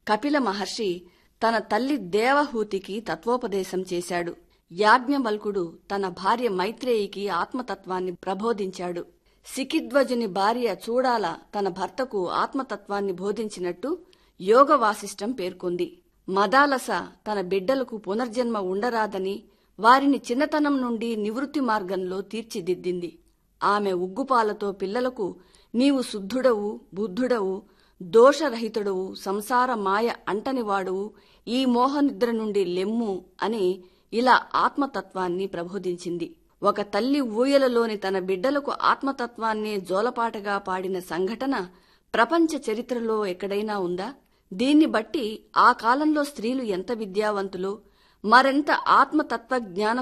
కపిల మహర్షి తన తల్లి దేవహూతికి తత్వోపదేశం చేశాడు యాజ్ఞవల్కుడు తన భార్య మైత్రేయికి ఆత్మతత్వాన్ని ప్రబోధించాడు సికిధ్వజుని భార్య చూడాల తన భర్తకు ఆత్మతత్వాన్ని బోధించినట్టు యోగ వాసిష్టం పేర్కొంది మదాలస తన బిడ్డలకు పునర్జన్మ ఉండరాదని వారిని చిన్నతనం నుండి నివృత్తి మార్గంలో తీర్చిదిద్దింది ఆమె ఉగ్గుపాలతో పిల్లలకు నీవు శుద్ధుడవు బుద్ధుడవు దోషరహితుడవు సంసార మాయ అంటనివాడువు ఈ మోహనిద్ర నుండి లెమ్ము అని ఇలా ఆత్మతత్వాన్ని ప్రబోధించింది ఒక తల్లి ఊయలలోని తన బిడ్డలకు ఆత్మతత్వాన్ని జోలపాటగా పాడిన సంఘటన ప్రపంచ చరిత్రలో ఎక్కడైనా ఉందా దీన్ని బట్టి ఆ కాలంలో స్త్రీలు ఎంత విద్యావంతులో మరెంత ఆత్మతత్వ జ్ఞాన